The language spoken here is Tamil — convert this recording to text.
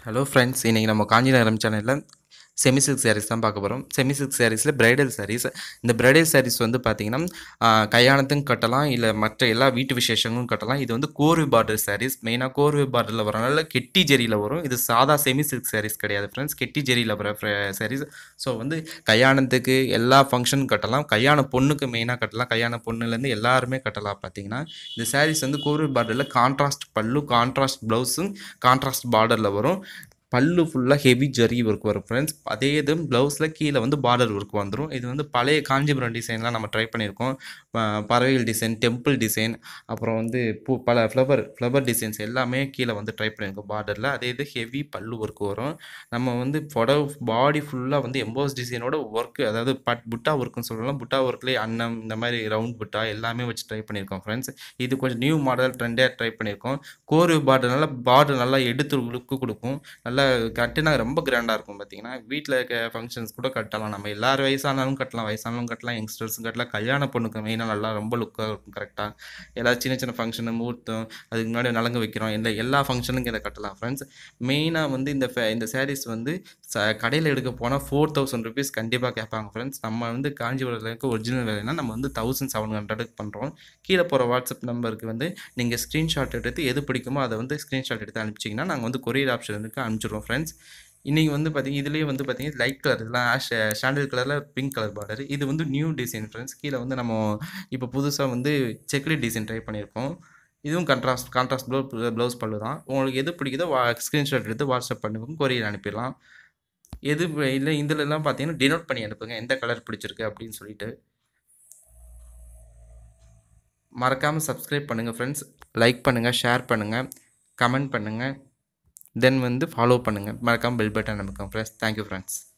ஹலோ ஃப்ரெண்ட்ஸ் இன்றைக்கி நம்ம காஞ்சி நகரம் சேனலில் செமி சில்க் சாரீஸ் தான் பார்க்க போகிறோம் செமி சில்க் சாரீஸில் பிரைடல் சாரீஸ் இந்த பிரைடல் சாரீஸ் வந்து பார்த்திங்கன்னா ஆஹ், கல்யாணத்துக்கும் கட்டலாம் இல்லை மற்ற எல்லா வீட்டு விசேஷங்களும் கட்டலாம் இது வந்து கோர்வி பார்டர் சாரீஸ் மெயினாக கோர்வி பார்டரில் வரனால கெட்டி ஜெரியில் வரும் இது சாதா செமி சில்க் சாரீஸ் கிடையாது ஃப்ரெண்ட்ஸ் கெட்டி ஜெரியில் வர சாரீஸ் ஸோ வந்து கல்யாணத்துக்கு எல்லா ஃபங்க்ஷனுக்கும் கட்டலாம் கல்யாண பொண்ணுக்கு மெயினாக கட்டலாம் கல்யாண பொண்ணுலேருந்து எல்லாருமே கட்டலாம் பார்த்தீங்கன்னா இந்த சாரீஸ் வந்து கோர்வி பார்டரில் கான்ட்ராஸ்ட் பல்லு கான்ட்ராஸ்ட் ப்ளவுஸும் கான்ட்ராஸ்ட் பார்டரில் வரும் பல்லு ஃபுல்லாக ஹெவி ஜரி ஒர்க் வரும் ஃப்ரெண்ட்ஸ் அதே இது ப்ளவுஸில் கீழே வந்து பார்டர் ஒர்க் வந்துடும் இது வந்து பழைய காஞ்சிபுரம் டிசைன்லாம் நம்ம ட்ரை பண்ணியிருக்கோம் ப- பறவைகள் டிசைன் டெம்பிள் டிசைன் அப்புறம் வந்து பூ பல ஃப்ளவர் ஃப்ளவர் டிசைன்ஸ் எல்லாமே கீழே வந்து ட்ரை பண்ணியிருக்கோம் பார்டரில் அதே இது ஹெவி பல்லு ஒர்க் வரும் நம்ம வந்து புடவை பாடி ஃபுல்லாக வந்து எம்போஸ் டிசைனோட ஒர்க் அதாவது பட் புட்டா ஒர்க்குன்னு சொல்லலாம் புட்டா ஒர்க்லேயே அன்னம் இந்த மாதிரி ரவுண்ட் புட்டா எல்லாமே வச்சு ட்ரை பண்ணியிருக்கோம் ஃப்ரெண்ட்ஸ் இது கொஞ்சம் நியூ மாடல் ட்ரெண்டாக ட்ரை பண்ணியிருக்கோம் கோர்வு பார்டர்னால பார்டர் நல்லா எடுத்து லுக்கு கொடுக்கும் நல்லா கட்டினா ரொம்ப கிராண்டாக இருக்கும் பார்த்தீங்கன்னா வீட்டில் இருக்க ஃபங்க்ஷன்ஸ் கூட கட்டலாம் நம்ம எல்லார் வயசானாலும் கட்டலாம் வயசானாலும் கட்டலாம் யங்ஸ்டர்ஸும் கட்டலாம் கல்யாண பொண்ணுக்கு மெயினாக நல்லா ரொம்ப லுக்காக இருக்கும் கரெக்டாக எல்லா சின்ன சின்ன ஃபங்க்ஷனு முகூர்த்தம் அதுக்கு முன்னாடி நலங்கு வைக்கிறோம் இல்லை எல்லா ஃபங்க்ஷனுக்கும் இதை கட்டலாம் ஃப்ரெண்ட்ஸ் மெயினாக வந்து இந்த fa- இந்த சாரீஸ் வந்து ச கடையில் எடுக்க போனால் ஃபோர் தௌசண்ட் ருபீஸ் கண்டிப்பாக கேட்பாங்க ஃப்ரெண்ட்ஸ் நம்ம வந்து காஞ்சிபுரத்தில் இருக்க ஒரிஜினல் விலைனா நம்ம வந்து தௌசண்ட் செவன் ஹண்ட்ரடுக்கு பண்ணுறோம் கீழே போகிற வாட்ஸ்அப் நம்பருக்கு வந்து நீங்கள் ஸ்க்ரீன்ஷாட் எடுத்து எது பிடிக்குமோ அதை வந்து ஸ்க்ரீன்ஷாட் எடுத்து அனுப்பிச்சிங்கன்னா நாங்கள் வந்து கொரியர் ஆப்ஷன் இருக்கு அனுப்பிச்சிடுவோம் ஃப்ரெண்ட்ஸ் இன்றைக்கி வந்து பார்த்தீங்க இதுலேயே வந்து பார்த்தீங்கன்னா லைட் கலர் இதெல்லாம் ஆஷ் சாண்டில் கலரில் பிங்க் கலர் பார்டர் இது வந்து நியூ டிசைன் ஃப்ரெண்ட்ஸ் கீழே வந்து நம்ம இப்போ புதுசாக வந்து செக்ரி டிசைன் ட்ரை பண்ணியிருக்கோம் இதுவும் கண்ட்ராஸ்ட் கான்ட்ராஸ்ட் ப்ளவு ப்ளவுஸ் பல்லு தான் உங்களுக்கு எது பிடிக்குதோ வா ஸ்க்ரீன்ஷாட் எடுத்து வாட்ஸ்அப் பண்ணுவோம் கொரியர் அனுப்பிடலாம் எது இல்லை இதுலலாம் பார்த்தீங்கன்னா டினோட் பண்ணி அனுப்புங்க எந்த கலர் பிடிச்சிருக்கு அப்படின்னு சொல்லிட்டு மறக்காமல் சப்ஸ்கிரைப் பண்ணுங்கள் ஃப்ரெண்ட்ஸ் லைக் பண்ணுங்கள் ஷேர் பண்ணுங்கள் கமெண்ட் பண்ணுங்கள் தென் வந்து ஃபாலோ பண்ணுங்கள் மறக்காமல் பெல் பட்டன் நமக்கு ஃப்ரெண்ட்ஸ் தேங்க்யூ ஃப்ரெண்ட்ஸ்